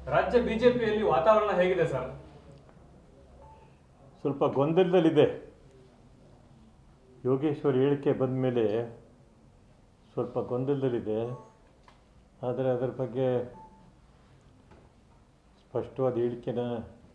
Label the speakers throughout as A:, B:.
A: ರಾಜ್ಯ ಬಿಜೆಪಿಯಲ್ಲಿ ವಾತಾವರಣ ಹೇಗಿದೆ ಸರ್
B: ಸ್ವಲ್ಪ ಗೊಂದಲದಲ್ಲಿದೆ ಯೋಗೇಶ್ವರ್ ಹೇಳಿಕೆ ಬಂದ ಮೇಲೆ ಸ್ವಲ್ಪ ಗೊಂದಲದಲ್ಲಿದೆ ಆದರೆ ಅದರ ಬಗ್ಗೆ ಸ್ಪಷ್ಟವಾದ ಹೇಳಿಕೆನ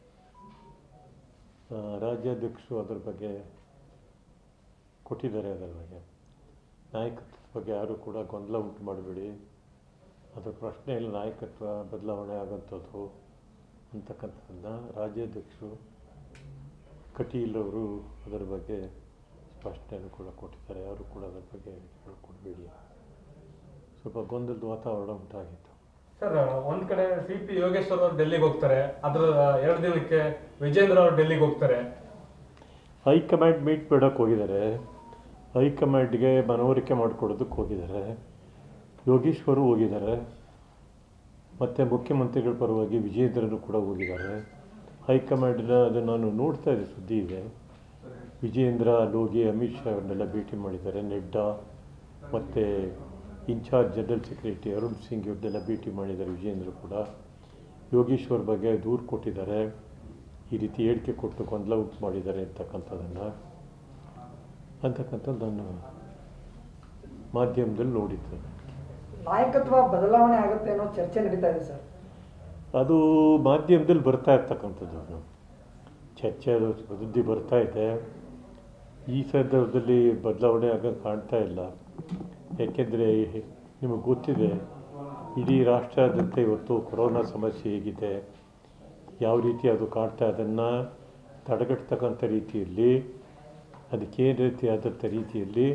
B: ಆ, ರಾಜ್ಯಾಧ್ಯಕ್ಷರು ಅದರ ಬಗ್ಗೆ ಕೊಟ್ಟಿದ್ದಾರೆ ಅದರ ಬಗ್ಗೆ ನಾಯಕತ್ವದ ಬಗ್ಗೆ ಯಾರೂ ಕೂಡ ಗೊಂದಲ ಉಂಟು ಮಾಡಬೇಡಿ ಅದರ ಪ್ರಶ್ನೆ ಇಲ್ಲ ನಾಯಕತ್ವ ಬದಲಾವಣೆ ಆಗೋಂಥದ್ದು ಅಂತಕ್ಕಂಥದ್ದನ್ನ ರಾಜ್ಯಾಧ್ಯಕ್ಷರು ಕಟೀಲ್ ಅವರು ಅದರ ಬಗ್ಗೆ ಸ್ಪಷ್ಟನೆಯನ್ನು ಕೂಡ ಕೊಟ್ಟಿದ್ದಾರೆ ಯಾರು ಕೂಡ ಅದರ ಬಗ್ಗೆ ಹೇಳಿಕೆಗಳು ಕೊಡಬೇಡಿ ಸ್ವಲ್ಪ ಗೊಂದಲದ ವಾತಾವರಣ ಉಂಟಾಗಿತ್ತು
A: ಸರ್ ಒಂದ್ ಕಡೆ ಸಿ ಪಿ ಯೋಗೇಶ್ವರ್ ಅವರು ಡೆಲ್ಲಿಗೆ ಹೋಗ್ತಾರೆ ಅದ್ರ ಎರಡು ದಿನಕ್ಕೆ ವಿಜೇಂದ್ರ ಅವರು ಡೆಲ್ಲಿಗೆ ಹೋಗ್ತಾರೆ
B: ಹೈಕಮಾಂಡ್ ಮೀಟ್ ಬಿಡೋಕ್ಕೆ ಹೋಗಿದ್ದಾರೆ ಹೈಕಮಾಂಡ್ಗೆ ಮನವರಿಕೆ ಮಾಡಿಕೊಡೋದಕ್ಕೆ ಹೋಗಿದ್ದಾರೆ ಯೋಗೀಶ್ವರು ಹೋಗಿದ್ದಾರೆ ಮತ್ತು ಮುಖ್ಯಮಂತ್ರಿಗಳ ಪರವಾಗಿ ವಿಜೇಂದ್ರನು ಕೂಡ ಹೋಗಿದ್ದಾರೆ ಹೈಕಮಾಂಡಿನ ಅದು ನಾನು ನೋಡ್ತಾ ಇದ್ದೆ ಸುದ್ದಿ ಇದೆ ವಿಜೇಂದ್ರ ಅಲ್ಲಿ ಹೋಗಿ ಅಮಿತ್ ಶಾ ಅವ್ರನ್ನೆಲ್ಲ ಭೇಟಿ ಮಾಡಿದ್ದಾರೆ ನೆಡ್ಡಾ ಮತ್ತು in charge general secretary Arun Singh ಇವ್ರನ್ನೆಲ್ಲ ಭೇಟಿ ಮಾಡಿದ್ದಾರೆ ವಿಜೇಂದ್ರ ಕೂಡ ಯೋಗೀಶ್ವರ್ ಬಗ್ಗೆ ದೂರು ಕೊಟ್ಟಿದ್ದಾರೆ ಈ ರೀತಿ ಹೇಳಿಕೆ ಕೊಟ್ಟು ಗೊಂದಲ ಉಂಟು ಮಾಡಿದ್ದಾರೆ ಅಂತಕ್ಕಂಥದ್ದನ್ನು ಅಂತಕ್ಕಂಥದ್ದು ನಾನು ಮಾಧ್ಯಮದಲ್ಲಿ ನೋಡಿದ್ದೆ
C: ನಾಯಕತ್ವ ಬದಲಾವಣೆ ಆಗುತ್ತೆ ಅನ್ನೋ ಚರ್ಚೆ ನಡೀತಾ ಇದೆ ಸರ್
B: ಅದು ಮಾಧ್ಯಮದಲ್ಲಿ ಬರ್ತಾ ಇರ್ತಕ್ಕಂಥದ್ದು ಅದು. ಚರ್ಚೆ ಅದು ಸುದ್ದಿ ಬರ್ತಾ ಇದೆ ಈ ಸಂದರ್ಭದಲ್ಲಿ ಬದಲಾವಣೆ ಆಗ ಕಾಣ್ತಾ ಇಲ್ಲ ಯಾಕೆಂದರೆ ನಿಮಗೆ ಗೊತ್ತಿದೆ ಇಡೀ ರಾಷ್ಟ್ರಾದ್ಯಂತ ಇವತ್ತು ಕೊರೋನಾ ಸಮಸ್ಯೆ ಹೇಗಿದೆ ಯಾವ ರೀತಿ ಅದು ಕಾಡ್ತಾ ಅದನ್ನು ತಡೆಗಟ್ಟತಕ್ಕಂಥ ರೀತಿಯಲ್ಲಿ ಅದಕ್ಕೇನು ರೀತಿಯಾದಂಥ ರೀತಿಯಲ್ಲಿ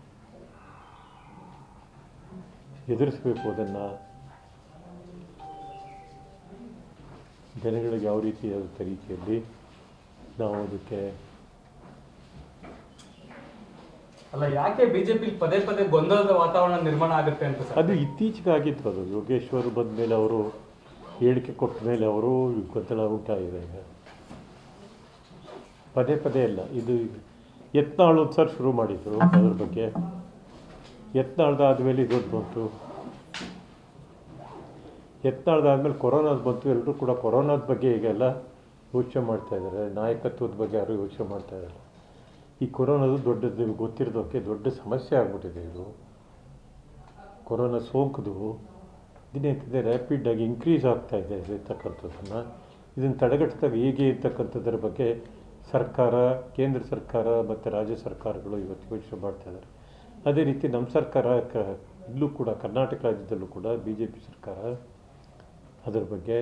B: ಎದುರಿಸಬೇಕು ಅದನ್ನು ಜನಗಳಿಗೆ ಯಾವ ರೀತಿಯಾದಂಥ ರೀತಿಯಲ್ಲಿ ನಾವು ಅದಕ್ಕೆ
A: ಅಲ್ಲ ಯಾಕೆ ಬಿಜೆಪಿ ಪದೇ ಪದೇ ಗೊಂದಲದ ವಾತಾವರಣ ನಿರ್ಮಾಣ ಆಗುತ್ತೆ ಅಂತ ಸರ್
B: ಅದು ಇತ್ತೀಚೆಗೆ ಆಗಿತ್ತು ಅದು ಯೋಗೇಶ್ವರ್ ಬಂದ ಮೇಲೆ ಅವರು ಹೇಳಿಕೆ ಕೊಟ್ಟ ಮೇಲೆ ಅವರು ಗೊಂದಲ ಉಂಟಾಗಿದೆ ಈಗ ಪದೇ ಪದೇ ಇಲ್ಲ ಇದು ಯತ್ನಾಳ್ ಒಂದು ಸರ್ ಶುರು ಮಾಡಿದರು ಅದ್ರ ಬಗ್ಗೆ ಯತ್ನಾಳ್ದಾದ್ಮೇಲೆ ಇದೊಂದು ಬಂತು ಯತ್ನಾಳ್ದಾದ್ಮೇಲೆ ಕೊರೋನಾದ ಬಂತು ಎಲ್ಲರೂ ಕೂಡ ಕೊರೋನಾದ ಬಗ್ಗೆ ಈಗೆಲ್ಲ ಯೋಚನೆ ಮಾಡ್ತಾ ಇದ್ದಾರೆ ನಾಯಕತ್ವದ ಬಗ್ಗೆ ಯಾರು ಯೋಚನೆ ಮಾಡ್ತಾ ಇದ್ದಾರೆ ಈ ಕೊರೋನಾದು ದೊಡ್ಡದು ನಿಮ್ಗೆ ಗೊತ್ತಿರೋದಕ್ಕೆ ದೊಡ್ಡ ಸಮಸ್ಯೆ ಆಗ್ಬಿಟ್ಟಿದೆ ಇದು ಕೊರೋನಾ ಸೋಂಕದು ದಿನೇತಿದೆ ರ್ಯಾಪಿಡ್ ಆಗಿ ಇನ್ಕ್ರೀಸ್ ಆಗ್ತಾ ಇದೆ ಇರ್ತಕ್ಕಂಥದ್ದನ್ನು ಇದನ್ನು ತಡೆಗಟ್ಟಿದಾಗ ಹೇಗೆ ಇರ್ತಕ್ಕಂಥದ್ರ ಬಗ್ಗೆ ಸರ್ಕಾರ ಕೇಂದ್ರ ಸರ್ಕಾರ ಮತ್ತು ರಾಜ್ಯ ಸರ್ಕಾರಗಳು ಇವತ್ತು ಯೋಚನೆ ಮಾಡ್ತಾ ಇದ್ದಾರೆ ಅದೇ ರೀತಿ ನಮ್ಮ ಸರ್ಕಾರ ಕ ಇಲ್ಲೂ ಕೂಡ ಕರ್ನಾಟಕ ರಾಜ್ಯದಲ್ಲೂ ಕೂಡ ಬಿ ಜೆ ಪಿ ಸರ್ಕಾರ ಅದರ ಬಗ್ಗೆ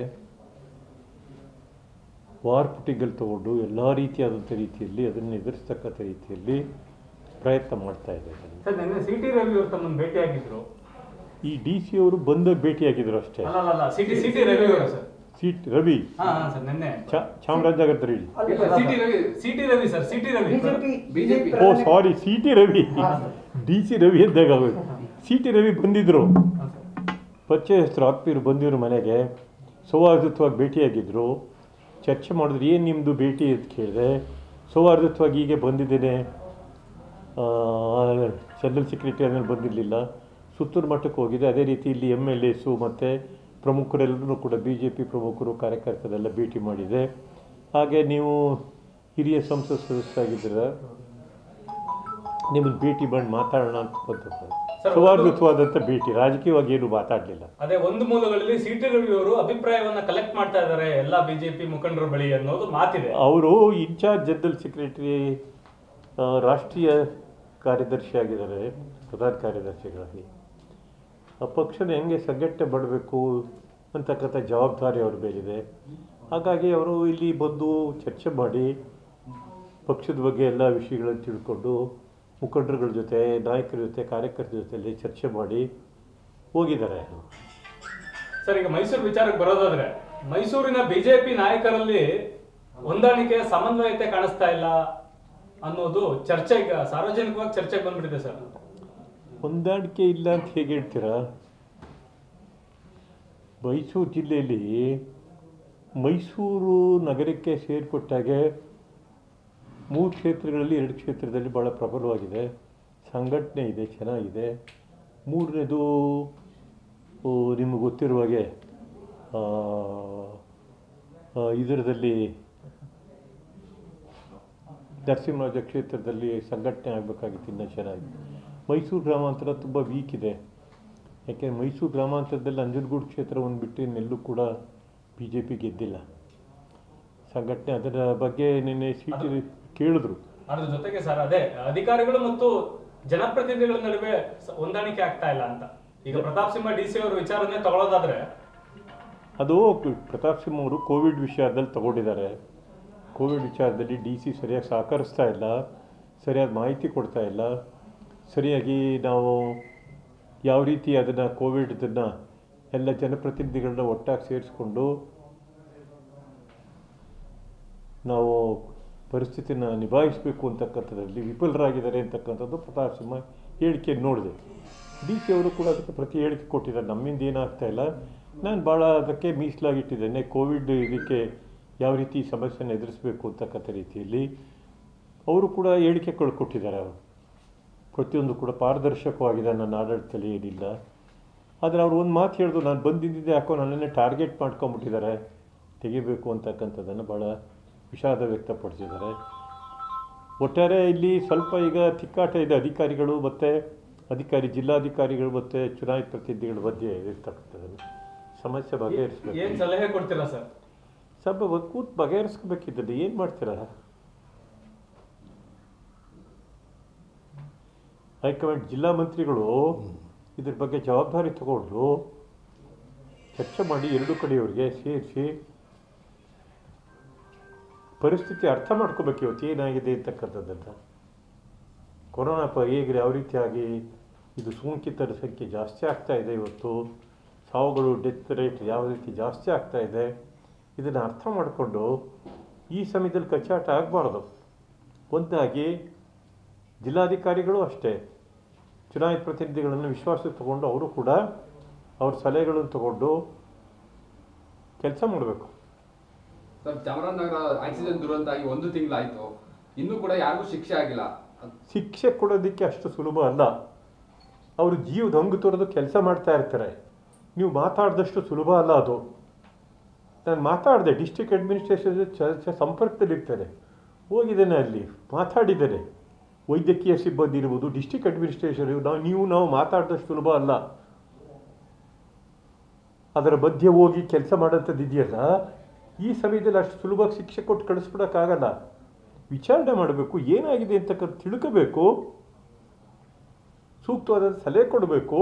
B: ವಾರ್ ಪುಟಿಗಳು ತಗೊಂಡು ಎಲ್ಲ ರೀತಿಯಾದಂಥ ರೀತಿಯಲ್ಲಿ ಅದನ್ನು ಎದುರಿಸ್ತಕ್ಕಂಥ ರೀತಿಯಲ್ಲಿ ಪ್ರಯತ್ನ ಮಾಡ್ತಾ ಇದೆ ಅದನ್ನು.
A: ಸರ್ ನಿನ್ನೆ ಸಿ ಟಿ ರವಿ ಅವರು ತಮ್ಮನ್ನು ಭೇಟಿಯಾಗಿದ್ರು
B: ಈ ಡಿ ಸಿ ಅವರು ಬಂದಾಗ ಭೇಟಿಯಾಗಿದ್ರು ಅಷ್ಟೇ
A: ಅಲ್ಲ ಅಲ್ಲ, ಅಲ್ಲ C T C T Ravi ಅವರು ಸರ್
B: ಸೀಟ್ ರವಿ
A: ಹಾ ಹಾ ಸರ್ ನಿನ್ನೆ
B: ಚ ಚಾಮರಾಜನಗರದ ಹೇಳಿ
A: C T Ravi C T Ravi sir C T Ravi
C: BJP
D: BJP.
B: Oh sorry C T Ravi
C: ಹಾ.
B: ಡಿ ಸಿ ರವಿ ಅಂದಾಗ ಸಿ ಟಿ ರವಿ ಬಂದಿದ್ರು
A: ಹಾ, ಸರ್.
B: ಪರಿಚಯಸ್ಥರು ಆತ್ಮೀಯರು ಬಂದಿದ್ರು ಮನೆಗೆ ಸೌಹಾರ್ದತ್ವವಾಗಿ ಭೇಟಿಯಾಗಿದ್ದರು ಚರ್ಚೆ ಮಾಡಿದ್ರು ಏನು ನಿಮ್ಮದು ಭೇಟಿ ಅಂತ ಕೇಳಿದೆ ಸೌಹಾರ್ದತ್ವವಾಗಿ ಹೀಗೆ ಬಂದಿದ್ದೇನೆ ಜನರಲ್ ಸೆಕ್ರೆಟರಿ ಆದಮೇಲೆ ಬಂದಿರಲಿಲ್ಲ ಸುತ್ತೂರು ಮಟ್ಟಕ್ಕೆ ಹೋಗಿದೆ ಅದೇ ರೀತಿ ಇಲ್ಲಿ ಎಮ್ ಎಲ್ ಎಸು ಮತ್ತು ಪ್ರಮುಖರೆಲ್ಲರೂ ಕೂಡ ಬಿ ಜೆ ಪಿ ಪ್ರಮುಖರು ಕಾರ್ಯಕರ್ತರೆಲ್ಲ ಭೇಟಿ ಮಾಡಿದೆ ಹಾಗೆ ನೀವು ಹಿರಿಯ ಸಂಸತ್ ಸದಸ್ಯರಾಗಿದ್ದೀರ ನಿಮ್ಮನ್ನು ಭೇಟಿ ಮಾಡಿ ಮಾತಾಡೋಣ ಅಂತ ಬಂತು
A: ಸರ್,
B: ಸೌಹಾರ್ದತ್ವವಾದಂಥ ಭೇಟಿ ರಾಜಕೀಯವಾಗಿ ಏನು ಮಾತಾಡಲಿಲ್ಲ
A: ಅದೇ ಒಂದು ಮೂಲಗಳಲ್ಲಿ ಸಿ ಟಿ ರವಿ ಅವರು ಅಭಿಪ್ರಾಯವನ್ನ ಕಲೆಕ್ಟ್ ಮಾಡ್ತಾ ಇದ್ದಾರೆ ಎಲ್ಲಾ ಬಿಜೆಪಿ ಮುಖಂಡರ ಬಳಿ ಅನ್ನೋದು ಮಾತಿದೆ
B: ಅವರು ಇನ್ಚಾರ್ಜ್ ಜನರಲ್ ಸೆಕ್ರೆಟರಿ ಆ, ರಾಷ್ಟ್ರೀಯ ಕಾರ್ಯದರ್ಶಿ ಆಗಿದ್ದಾರೆ ಪ್ರಧಾನ ಕಾರ್ಯದರ್ಶಿಗಳಾಗಿ ಆ ಪಕ್ಷನ ಹೆಂಗೆ ಸಂಘಟನೆ ಮಾಡಬೇಕು ಅಂತಕ್ಕಂಥ ಜವಾಬ್ದಾರಿ ಅವ್ರ ಮೇಲಿದೆ ಹಾಗಾಗಿ ಅವರು ಇಲ್ಲಿ ಬಂದು ಚರ್ಚೆ ಮಾಡಿ ಪಕ್ಷದ ಬಗ್ಗೆ ಎಲ್ಲ ವಿಷಯಗಳನ್ನು ತಿಳ್ಕೊಂಡು ಮುಖಂಡರುಗಳ ಜೊತೆ ನಾಯಕರ ಜೊತೆ ಕಾರ್ಯಕರ್ತರ ಜೊತೆಯಲ್ಲಿ ಚರ್ಚೆ ಮಾಡಿ ಹೋಗಿದ್ದಾರೆ
A: ಸರ್ ಈಗ ಮೈಸೂರು ವಿಚಾರಕ್ಕೆ ಬರೋದಾದ್ರೆ ಮೈಸೂರಿನ ಬಿಜೆಪಿ ನಾಯಕರಲ್ಲಿ ಹೊಂದಾಣಿಕೆ ಸಮನ್ವಯತೆ ಕಾಣಿಸ್ತಾ ಇಲ್ಲ ಅನ್ನೋದು ಚರ್ಚೆ ಈಗ ಸಾರ್ವಜನಿಕವಾಗಿ ಚರ್ಚೆಗೆ ಬಂದ್ಬಿಟ್ಟಿದೆ ಸರ್
B: ಹೊಂದಾಣಿಕೆ ಇಲ್ಲ ಅಂತ ಹೇಗೆ ಹೇಳ್ತೀರಾ ಮೈಸೂರು ಜಿಲ್ಲೆಯಲ್ಲಿ ಮೈಸೂರು ನಗರಕ್ಕೆ ಸೇರಿಕೊಟ್ಟಾಗೆ ಮೂರು ಕ್ಷೇತ್ರಗಳಲ್ಲಿ ಎರಡು ಕ್ಷೇತ್ರದಲ್ಲಿ ಭಾಳ ಪ್ರಬಲವಾಗಿದೆ ಸಂಘಟನೆ ಇದೆ ಚೆನ್ನಾಗಿದೆ ಮೂರನೇದು ನಿಮಗೆ ಗೊತ್ತಿರುವ ಹಾಗೆ ಆ, ಇದರದಲ್ಲಿ ನರಸಿಂಹರಾಜ ಕ್ಷೇತ್ರದಲ್ಲಿ ಸಂಘಟನೆ ಆಗಬೇಕಾಗಿತ್ತು ಇನ್ನೂ ಚೆನ್ನಾಗಿ ಮೈಸೂರು ಗ್ರಾಮಾಂತರ ತುಂಬ ವೀಕ್ ಇದೆ ಯಾಕೆಂದರೆ ಮೈಸೂರು ಗ್ರಾಮಾಂತರದಲ್ಲಿ ನಂಜನಗೂಡು ಕ್ಷೇತ್ರವನ್ನು ಬಿಟ್ಟು ಇನ್ನೆಲ್ಲೂ ಕೂಡ ಬಿ ಜೆ ಪಿ ಗೆದ್ದಿಲ್ಲ ಸಂಘಟನೆ ಅದರ ಬಗ್ಗೆ ನಿನ್ನೆ ಸೀಟಿ ಕೇಳಿದ್ರು
A: ಅದ್ರ ಜೊತೆಗೆ ಸರ್ ಅದೇ ಅಧಿಕಾರಿಗಳು ಮತ್ತು ಜನಪ್ರತಿನಿಧಿಗಳ ನಡುವೆ ಸ- ಹೊಂದಾಣಿಕೆ ಆಗ್ತಾ ಇಲ್ಲ ಅಂತ ಈಗ ಪ್ರತಾಪ್ ಸಿಂಹ ಡಿ ಸಿ ಅವರು ವಿಚಾರನೆ ತಗೊಳ್ಳೋದಾದ್ರೆ
B: ಅದು ಪ್ರತಾಪ್ ಸಿಂಹ ಅವರು ಕೋವಿಡ್ ವಿಷಯದಲ್ಲಿ ತಗೊಂಡಿದ್ದಾರೆ ಕೋವಿಡ್ ವಿಚಾರದಲ್ಲಿ ಡಿ ಸಿ ಸರಿಯಾಗಿ ಸಹಕರಿಸ್ತಾ ಇಲ್ಲ ಸರಿಯಾದ ಮಾಹಿತಿ ಕೊಡ್ತಾ ಇಲ್ಲ ಸರಿಯಾಗಿ ನಾವು ಯಾವ ರೀತಿ ಅದನ್ನು ಕೋವಿಡ್ ಇದನ್ನು ಎಲ್ಲ ಜನಪ್ರತಿನಿಧಿಗಳನ್ನ ಒಟ್ಟಾಗಿ ಸೇರಿಸ್ಕೊಂಡು ನಾವು ಪರಿಸ್ಥಿತಿನ ನಿಭಾಯಿಸಬೇಕು ಅಂತಕ್ಕಂಥದ್ರಲ್ಲಿ ವಿಫಲರಾಗಿದ್ದಾರೆ ಅಂತಕ್ಕಂಥದ್ದು ಪ್ರತಾಪ್ ಸಿಂಹ ಹೇಳಿಕೆ ನೋಡಿದೆ ಡಿ ಸಿ ಅವರು ಕೂಡ ಅದಕ್ಕೆ ಪ್ರತಿ ಹೇಳಿಕೆ ಕೊಟ್ಟಿದ್ದಾರೆ ನಮ್ಮಿಂದ ಏನಾಗ್ತಾ ಇಲ್ಲ ನಾನು ಭಾಳ ಅದಕ್ಕೆ ಮೀಸಲಾಗಿಟ್ಟಿದ್ದೇನೆ ಕೋವಿಡ್ ಇದಕ್ಕೆ ಯಾವ ರೀತಿ ಸಮಸ್ಯೆನ ಎದುರಿಸಬೇಕು ಅಂತಕ್ಕಂಥ ರೀತಿಯಲ್ಲಿ ಅವರು ಕೂಡ ಹೇಳಿಕೆಗಳು ಕೊಟ್ಟಿದ್ದಾರೆ ಅವರು ಪ್ರತಿಯೊಂದು ಕೂಡ ಪಾರದರ್ಶಕವಾಗಿದೆ ನನ್ನ ಆಡಳಿತದಲ್ಲಿ ಏನಿಲ್ಲ ಆದರೆ ಅವ್ರು ಒಂದು ಮಾತು ಹೇಳಿದ್ರು ನಾನು ಬಂದಿದ್ದೆ ಯಾಕೋ ನನ್ನನ್ನೇ ಟಾರ್ಗೆಟ್ ಮಾಡ್ಕೊಂಬಿಟ್ಟಿದ್ದಾರೆ ತೆಗಿಬೇಕು ಅಂತಕ್ಕಂಥದ್ದನ್ನು ಭಾಳ ವಿಷಾದ ವ್ಯಕ್ತಪಡಿಸಿದ್ದಾರೆ ಒಟ್ಟಾರೆ ಇಲ್ಲಿ ಸ್ವಲ್ಪ ಈಗ ತಿಕ್ಕಾಟ ಇದೆ ಅಧಿಕಾರಿಗಳು ಮತ್ತು ಅಧಿಕಾರಿ ಜಿಲ್ಲಾಧಿಕಾರಿಗಳು ಮತ್ತು ಚುನಾಯಿತ ಪ್ರತಿನಿಧಿಗಳ ಮಧ್ಯೆ ಇರ್ತಕ್ಕಂಥದ್ದು ಸಮಸ್ಯೆ
A: ಏನ್
B: ಬಗೆಹರಿಸ್ಬೇಕು
A: ಸಲಹೆ ಕೊಡ್ತೀರಾ ಸರ್
B: ಸ್ವಲ್ಪ ಕೂತ್ ಬಗೆಹರಿಸ್ಕೋಬೇಕಿದ್ದದ್ದು ಏನು ಮಾಡ್ತೀರಾ ಹೈಕಮಾಂಡ್ ಜಿಲ್ಲಾ ಮಂತ್ರಿಗಳು ಇದ್ರ ಬಗ್ಗೆ ಜವಾಬ್ದಾರಿ ತಗೊಂಡು ಚರ್ಚೆ ಮಾಡಿ ಎರಡು ಕಡೆಯವರಿಗೆ ಸೇರಿಸಿ ಪರಿಸ್ಥಿತಿ ಅರ್ಥ ಮಾಡ್ಕೋಬೇಕು ಇವತ್ತು ಏನಾಗಿದೆ ಅಂತಕ್ಕಂಥದ್ದನ್ನು ಕೊರೋನಾ ಪ ಹೇಗೆ ಯಾವ ರೀತಿಯಾಗಿ ಇದು ಸೋಂಕಿತರ ಸಂಖ್ಯೆ ಜಾಸ್ತಿ ಆಗ್ತಾ ಇದೆ ಇವತ್ತು ಸಾವುಗಳು ಡೆತ್ ರೇಟ್ ಯಾವ ರೀತಿ ಜಾಸ್ತಿ ಆಗ್ತಾ ಇದೆ ಇದನ್ನು ಅರ್ಥ ಮಾಡಿಕೊಂಡು ಈ ಸಮಯದಲ್ಲಿ ಕಚ್ಚಾಟ ಆಗಬಾರ್ದು ಒಂದಾಗಿ ಜಿಲ್ಲಾಧಿಕಾರಿಗಳು ಅಷ್ಟೇ ಚುನಾಯಿತ ಪ್ರತಿನಿಧಿಗಳನ್ನು ವಿಶ್ವಾಸಕ್ಕೆ ತಗೊಂಡು ಅವರು ಕೂಡ ಅವ್ರ ಸಲಹೆಗಳನ್ನು ತಗೊಂಡು ಕೆಲಸ ಮಾಡಬೇಕು
D: ಸರ್ ಚಾಮರಾಜನಗರ ಆಕ್ಸಿಡೆಂಟ್ ದುರಂತ ಆಗಿ ಒಂದು ತಿಂಗಳಾಯ್ತು ಇನ್ನೂ ಕೂಡ ಯಾರಿಗೂ ಶಿಕ್ಷೆ ಆಗಿಲ್ಲ ಅದ್-
B: ಶಿಕ್ಷೆ ಕೊಡೋದಕ್ಕೆ ಅಷ್ಟು ಸುಲಭ ಅಲ್ಲ ಅವರು ಜೀವದ ಹಂಗು ತೊರೆದು ಕೆಲಸ ಮಾಡ್ತಾ ಇರ್ತಾರೆ ನೀವು ಮಾತಾಡಿದಷ್ಟು ಸುಲಭ ಅಲ್ಲ ಅದು ನಾನು ಮಾತಾಡಿದೆ ಡಿಸ್ಟ್ರಿಕ್ಟ್ ಅಡ್ಮಿನಿಸ್ಟ್ರೇಷನ್ ಚ ಸಂಪರ್ಕದಲ್ಲಿರ್ತಾರೆ ಹೋಗಿದ್ದೇನೆ ಅಲ್ಲಿ ಮಾತಾಡಿದ್ದೇನೆ ವೈದ್ಯಕೀಯ ಸಿಬ್ಬಂದಿ ಇರ್ಬೋದು ಡಿಸ್ಟ್ರಿಕ್ಟ್ ಅಡ್ಮಿನಿಸ್ಟ್ರೇಷನ್ ನಾವು ನೀವು ನಾವು ಮಾತಾಡಿದಷ್ಟು ಸುಲಭ ಅಲ್ಲ ಅದರ ಮಧ್ಯೆ ಹೋಗಿ ಕೆಲಸ ಮಾಡೋಂಥದ್ದು ಇದೆಯಲ್ಲ ಈ ಸಮಯದಲ್ಲಿ ಅಷ್ಟು ಸುಲಭವಾಗಿ ಶಿಕ್ಷೆ ಕೊಟ್ಟು ಕಳಿಸ್ಬಿಡೋಕ್ಕಾಗಲ್ಲ ವಿಚಾರಣೆ ಮಾಡಬೇಕು ಏನಾಗಿದೆ ಅಂತಕ್ಕಂಥ ತಿಳ್ಕೋಬೇಕು ಸೂಕ್ತವಾದ ಸಲಹೆ ಕೊಡಬೇಕು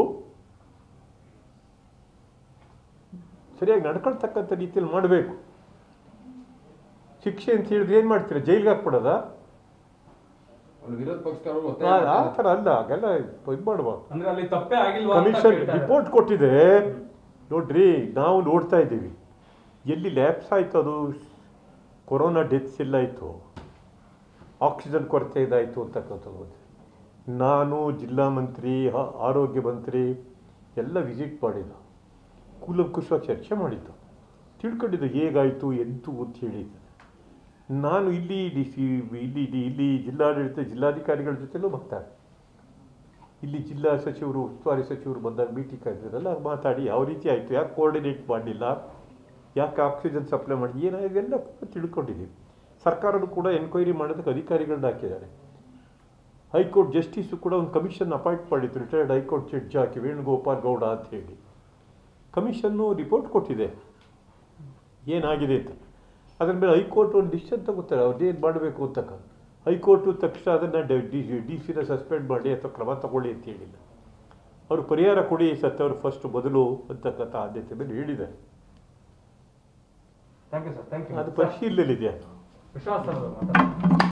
B: ಸರಿಯಾಗಿ ನಡ್ಕೊಳ್ತಕ್ಕಂಥ ರೀತಿಯಲ್ಲಿ ಮಾಡಬೇಕು ಶಿಕ್ಷೆ ಅಂತ ಹೇಳಿದ್ರೆ ಏನು ಮಾಡ್ತೀರಾ ಜೈಲಿಗೆ ಹಾಕ್ಬಿಡೋದಾ
D: ಅವ್ರು ವಿರೋಧ ಪಕ್ಷದವರು ಒತ್ತಾಯ
B: ಆ- ಆ
D: ಮಾಡ್ತಾರೆ.
B: ಥರ ಅಲ್ಲ ಹಾಗೆಲ್ಲ ಇದು ಮಾಡಬಾರ್ದು
A: ಅಂದ್ರೆ ಅಲ್ಲಿ ತಪ್ಪೇ ಆಗಿಲ್ವಾ ಅಂತ
B: ಕಮಿಷನ್
A: ಕೇಳ್ತಾರೆ.
B: ರಿಪೋರ್ಟ್ ಕೊಟ್ಟಿದೆ ನೋಡ್ರಿ ನಾವು ನೋಡ್ತಾ ಇದ್ದೀವಿ ಎಲ್ಲಿ ಲ್ಯಾಪ್ಸ್ ಆಯಿತು ಅದು ಕೊರೋನಾ ಡೆತ್ಸ್ ಎಲ್ಲ ಆಯಿತು ಆಕ್ಸಿಜನ್ ಕೊರತೆ ಇದಾಯಿತು ಅಂತಕ್ಕಂಥದ್ದು ನಾನು ಜಿಲ್ಲಾ ಮಂತ್ರಿ ಆ- ಆರೋಗ್ಯ ಮಂತ್ರಿ ಎಲ್ಲ ವಿಸಿಟ್ ಮಾಡಿದ್ದು ಕೂಲಂಕುಷವಾಗಿ ಚರ್ಚೆ ಮಾಡಿದ್ದು ತಿಳ್ಕೊಂಡಿದ್ದು ಹೇಗಾಯಿತು ಎಂತು ಅಂತ ಹೇಳಿದ್ದು ನಾನು ಇಲ್ಲಿ ಡಿ ಸಿ ಇಲ್ಲಿ ಇಲ್ಲಿ ಇಲ್ಲಿ ಜಿಲ್ಲಾಡಳಿತ ಜಿಲ್ಲಾಧಿಕಾರಿಗಳ ಜೊತೆಲೂ ಮಾತಾಡಿ ಇಲ್ಲಿ ಜಿಲ್ಲಾ ಸಚಿವರು ಉಸ್ತುವಾರಿ ಸಚಿವರು ಬಂದಾಗ ಮೀಟಿಂಗ್ ಆಗಿದ್ರಲ್ಲ ಮಾತಾಡಿ ಯಾವ ರೀತಿ ಆಯಿತು ಯಾಕೆ ಕೋಆರ್ಡಿನೇಟ್ ಮಾಡಲಿಲ್ಲ ಯಾಕೆ ಆಕ್ಸಿಜನ್ ಸಪ್ಲೈ ಮಾಡಿ ಏನಾಗಿದೆ ಎಲ್ಲ ಕೂಡ ತಿಳ್ಕೊಂಡಿದ್ದೀವಿ ಸರ್ಕಾರನು ಕೂಡ ಎನ್ಕ್ವೈರಿ ಮಾಡೋದಕ್ಕೆ ಅಧಿಕಾರಿಗಳನ್ನ ಹಾಕಿದ್ದಾರೆ ಹೈಕೋರ್ಟ್ ಜಸ್ಟಿಸು ಕೂಡ ಒಂದು ಕಮಿಷನ್ ಅಪಾಯಿಂಟ್ ಮಾಡಿತ್ತು ರಿಟೈರ್ಡ್ ಹೈಕೋರ್ಟ್ ಜಡ್ಜ್ ಹಾಕಿ ವೇಣುಗೋಪಾಲ್ ಗೌಡ ಅಂತ ಹೇಳಿ ಕಮಿಷನ್ನು ರಿಪೋರ್ಟ್ ಕೊಟ್ಟಿದೆ ಏನಾಗಿದೆ ಅಂತ ಅದ್ರ ಮೇಲೆ ಹೈಕೋರ್ಟ್ ಒಂದು ಡಿಸಿಷನ್ ತಗೋತಾರೆ ಅವ್ರು ಏನು ಮಾಡಬೇಕು ಅಂತಕ್ಕ ಹೈಕೋರ್ಟು ತಕ್ಷಣ ಅದನ್ನು ಡಿ ಡಿ ಸಿನ ಸಸ್ಪೆಂಡ್ ಮಾಡಿ ಅಥವಾ ಕ್ರಮ ತಗೊಳ್ಳಿ ಅಂತ ಹೇಳಿಲ್ಲ ಅವರು ಪರಿಹಾರ ಕೊಡಿ ಸತ್ತವರು ಫಸ್ಟ್ ಮೊದಲು ಅಂತಕ್ಕಂಥ ಆದ್ಯತೆ ಮೇಲೆ ಹೇಳಿದ್ದಾರೆ
A: thank you sir thank you
B: ಅದು ಪರಿಶೀಲನೆಯಲ್ಲಿದೆ ಅದು
A: ವಿಶ್ವಾಸ ಸರ್ ಮಾತಾಡಿ